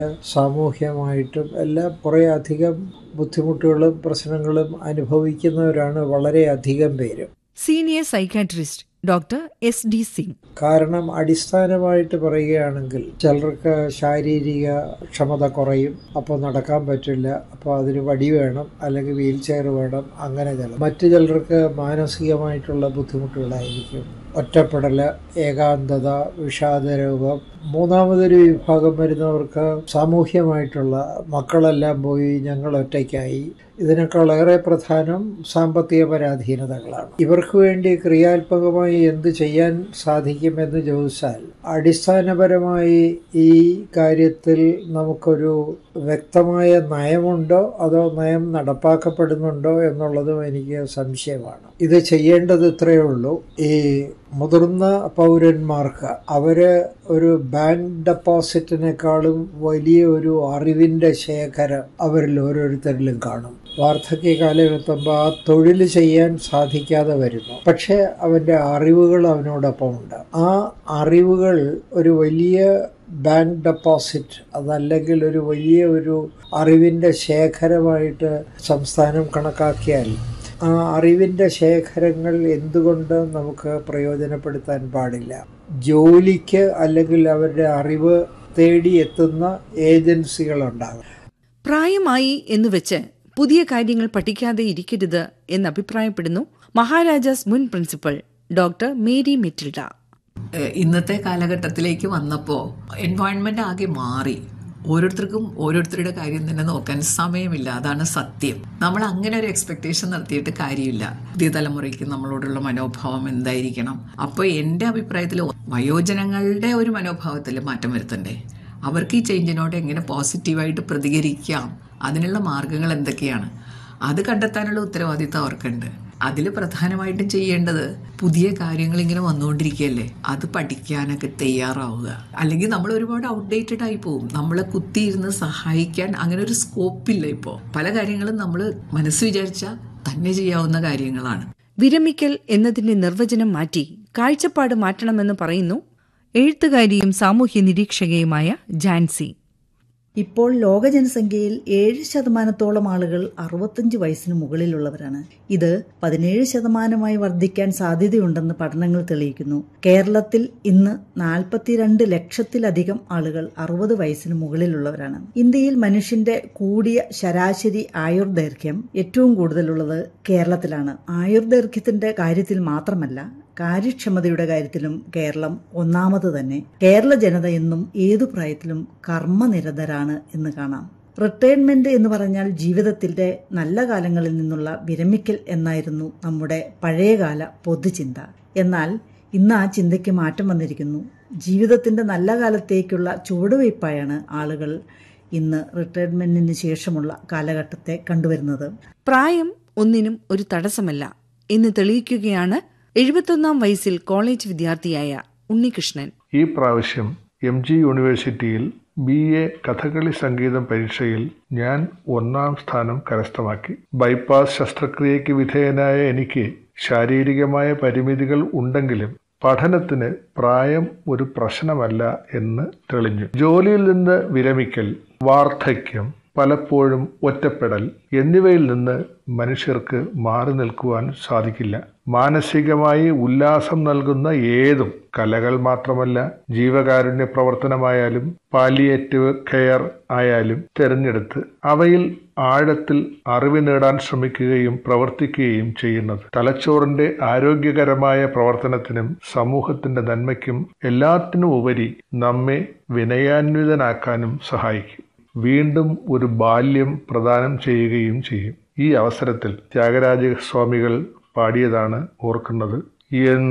സാമൂഹ്യമായിട്ടും എല്ലാം കുറേ അധികം ബുദ്ധിമുട്ടുകളും പ്രശ്നങ്ങളും അനുഭവിക്കുന്നവരാണ് വളരെയധികം പേര് senior psychiatrist doctor S D Singh കാരണം അടിസ്ഥാനമായിട്ട് പറയുകയാണെങ്കിൽ ചിലർക്ക് ശാരീരിക ക്ഷമത കുറയും അപ്പോൾ നടക്കാൻ പറ്റില്ല അപ്പോൾ അതിന് വടി വേണം അല്ലെങ്കിൽ വീൽ ചെയർ വേണം അങ്ങനെ ചില മറ്റു ചിലർക്ക് മാനസികമായിട്ടുള്ള ബുദ്ധിമുട്ടുകളായിരിക്കും ഒറ്റപ്പെടൽ ഏകാന്തത വിഷാദരോഗം മൂന്നാമതൊരു വിഭാഗം വരുന്നവർക്ക് സാമൂഹ്യമായിട്ടുള്ള മക്കളെല്ലാം പോയി ഞങ്ങൾ ഒറ്റയ്ക്കായി ഇതിനേക്കാളേറെ പ്രധാനം സാമ്പത്തിക പരാധീനതകളാണ് ഇവർക്ക് വേണ്ടി ക്രിയാത്മകമായി എന്ത് ചെയ്യാൻ സാധിക്കുമെന്ന് ചോദിച്ചാൽ അടിസ്ഥാനപരമായി ഈ കാര്യത്തിൽ നമുക്കൊരു വ്യക്തമായ നയമുണ്ടോ അതോ നയം നടപ്പാക്കപ്പെടുന്നുണ്ടോ എന്നുള്ളതും എനിക്ക് സംശയമാണ് ഇത് ചെയ്യേണ്ടത് ഇത്രയേ ഉള്ളൂ ഈ മുതിർന്ന പൗരന്മാർക്ക് അവര് ഒരു ബാങ്ക് ഡെപ്പോസിറ്റിനേക്കാളും വലിയ ഒരു അറിവിന്റെ ശേഖരം അവരിൽ ഓരോരുത്തരിലും കാണും വാർദ്ധക്യകാലം എത്തുമ്പോൾ ആ തൊഴിൽ ചെയ്യാൻ സാധിക്കാതെ വരുന്നു പക്ഷെ അവന്റെ അറിവുകൾ അവനോടൊപ്പം ഉണ്ട് ആ അറിവുകൾ ഒരു വലിയ ബാങ്ക് ഡെപ്പോസിറ്റ് അതല്ലെങ്കിൽ ഒരു വലിയ ഒരു അറിവിന്റെ ശേഖരമായിട്ട് സംസ്ഥാനം കണക്കാക്കിയാൽ ആ അറിവിൻ്റെ ശേഖരങ്ങൾ എന്തുകൊണ്ട് നമുക്ക് പ്രയോജനപ്പെടുത്താൻ പാടില്ല ജോലിക്ക് അല്ലെങ്കിൽ അവരുടെ അറിവ് തേടിയെത്തുന്ന ഏജൻസികളുണ്ടാകും പ്രായമായി എന്ന് വെച്ച് പുതിയ കാര്യങ്ങൾ പഠിക്കാതെ ഇരിക്കരുത് എന്ന് അഭിപ്രായപ്പെടുന്നു മഹാരാജാസ് മുൻ പ്രിൻസിപ്പൽ ഡോക്ടർ മേരി മിറ്റിൽഡ ഇന്നത്തെ കാലഘട്ടത്തിലേക്ക് വന്നപ്പോൾ എൻവയോൺമെന്റ് ആകെ മാറി ഓരോരുത്തർക്കും ഓരോരുത്തരുടെ കാര്യം തന്നെ നോക്കാൻ സമയമില്ല അതാണ് സത്യം നമ്മൾ അങ്ങനെ ഒരു എക്സ്പെക്ടേഷൻ നടത്തിയിട്ട് കാര്യമില്ല പുതിയ തലമുറയ്ക്ക് നമ്മളോടുള്ള മനോഭാവം എന്തായിരിക്കണം അപ്പോൾ എൻ്റെ അഭിപ്രായത്തിൽ വയോജനങ്ങളുടെ ഒരു മനോഭാവത്തിൽ മാറ്റം വരുത്തണ്ടേ അവർക്ക് ഈ ചേഞ്ചിനോട് എങ്ങനെ പോസിറ്റീവായിട്ട് പ്രതികരിക്കാം അതിനുള്ള മാർഗങ്ങൾ എന്തൊക്കെയാണ് അത് കണ്ടെത്താനുള്ള ഉത്തരവാദിത്തം അവർക്കുണ്ട് അതിൽ പ്രധാനമായിട്ടും ചെയ്യേണ്ടത് പുതിയ കാര്യങ്ങൾ ഇങ്ങനെ വന്നുകൊണ്ടിരിക്കുകയല്ലേ അത് പഠിക്കാനൊക്കെ തയ്യാറാവുക അല്ലെങ്കിൽ നമ്മൾ ഒരുപാട് ഔട്ട്ഡേറ്റഡ് ആയി പോകും നമ്മളെ കുത്തിയിരുന്ന് സഹായിക്കാൻ അങ്ങനെ ഒരു സ്കോപ്പില്ല ഇപ്പോൾ പല കാര്യങ്ങളും നമ്മൾ മനസ്സ് വിചാരിച്ചാൽ തന്നെ ചെയ്യാവുന്ന കാര്യങ്ങളാണ് വിരമിക്കൽ എന്നതിന്റെ നിർവചനം മാറ്റി കാഴ്ചപ്പാട് മാറ്റണമെന്ന് പറയുന്നു എഴുത്തുകാരിയും സാമൂഹ്യ നിരീക്ഷകയുമായ ജാൻസി ഇപ്പോൾ ലോക ജനസംഖ്യയിൽ ഏഴ് ശതമാനത്തോളം ആളുകൾ അറുപത്തഞ്ച് വയസ്സിന് മുകളിലുള്ളവരാണ് ഇത് പതിനേഴ് ശതമാനമായി വർദ്ധിക്കാൻ സാധ്യതയുണ്ടെന്ന് പഠനങ്ങൾ തെളിയിക്കുന്നു കേരളത്തിൽ ഇന്ന് നാൽപ്പത്തിരണ്ട് ലക്ഷത്തിലധികം ആളുകൾ അറുപത് വയസ്സിന് മുകളിലുള്ളവരാണ് ഇന്ത്യയിൽ മനുഷ്യന്റെ കൂടിയ ശരാശരി ആയുർദൈർഘ്യം ഏറ്റവും കൂടുതലുള്ളത് കേരളത്തിലാണ് ആയുർദൈർഘ്യത്തിന്റെ കാര്യത്തിൽ മാത്രമല്ല കാര്യക്ഷമതയുടെ കാര്യത്തിലും കേരളം ഒന്നാമത് തന്നെ കേരള ജനത എന്നും ഏതു പ്രായത്തിലും കർമ്മനിരതരാണ് എന്ന് കാണാം റിട്ടയർമെന്റ് എന്ന് പറഞ്ഞാൽ ജീവിതത്തിന്റെ നല്ല കാലങ്ങളിൽ നിന്നുള്ള വിരമിക്കൽ എന്നായിരുന്നു നമ്മുടെ പഴയകാല പൊതുചിന്ത എന്നാൽ ഇന്ന് ആ ചിന്തയ്ക്ക് മാറ്റം വന്നിരിക്കുന്നു ജീവിതത്തിന്റെ നല്ല കാലത്തേക്കുള്ള ചുവടുവയ്പായാണ് ആളുകൾ ഇന്ന് റിട്ടയർമെന്റിന് ശേഷമുള്ള കാലഘട്ടത്തെ കണ്ടുവരുന്നത് പ്രായം ഒന്നിനും ഒരു തടസ്സമല്ല എന്ന് തെളിയിക്കുകയാണ് എഴുപത്തൊന്നാം വയസ്സിൽ കോളേജ് വിദ്യാർത്ഥിയായ ഉണ്ണികൃഷ്ണൻ ഈ പ്രാവശ്യം എം ജി യൂണിവേഴ്സിറ്റിയിൽ ബി എ കഥകളി സംഗീതം പരീക്ഷയിൽ ഞാൻ ഒന്നാം സ്ഥാനം കരസ്ഥമാക്കി ബൈപ്പാസ് ശസ്ത്രക്രിയയ്ക്ക് വിധേയനായ എനിക്ക് ശാരീരികമായ പരിമിതികൾ ഉണ്ടെങ്കിലും പഠനത്തിന് പ്രായം ഒരു പ്രശ്നമല്ല എന്ന് തെളിഞ്ഞു ജോലിയിൽ നിന്ന് വിരമിക്കൽ വാർദ്ധക്യം പലപ്പോഴും ഒറ്റപ്പെടൽ എന്നിവയിൽ നിന്ന് മനുഷ്യർക്ക് മാറി നിൽക്കുവാൻ സാധിക്കില്ല മാനസികമായി ഉല്ലാസം നൽകുന്ന ഏതും കലകൾ മാത്രമല്ല ജീവകാരുണ്യ പ്രവർത്തനമായാലും പാലിയേറ്റീവ് കെയർ ആയാലും തിരഞ്ഞെടുത്ത് അവയിൽ ആഴത്തിൽ അറിവ് നേടാൻ ശ്രമിക്കുകയും പ്രവർത്തിക്കുകയും ചെയ്യുന്നത് തലച്ചോറിന്റെ ആരോഗ്യകരമായ പ്രവർത്തനത്തിനും സമൂഹത്തിന്റെ നന്മയ്ക്കും എല്ലാത്തിനും ഉപരി നമ്മെ വിനയാന്വിതനാക്കാനും സഹായിക്കും വീണ്ടും ഒരു ബാല്യം പ്രദാനം ചെയ്യുകയും ചെയ്യും ഈ അവസരത്തിൽ ത്യാഗരാജ സ്വാമികൾ പാടിയതാണ് ഓർക്കുന്നത്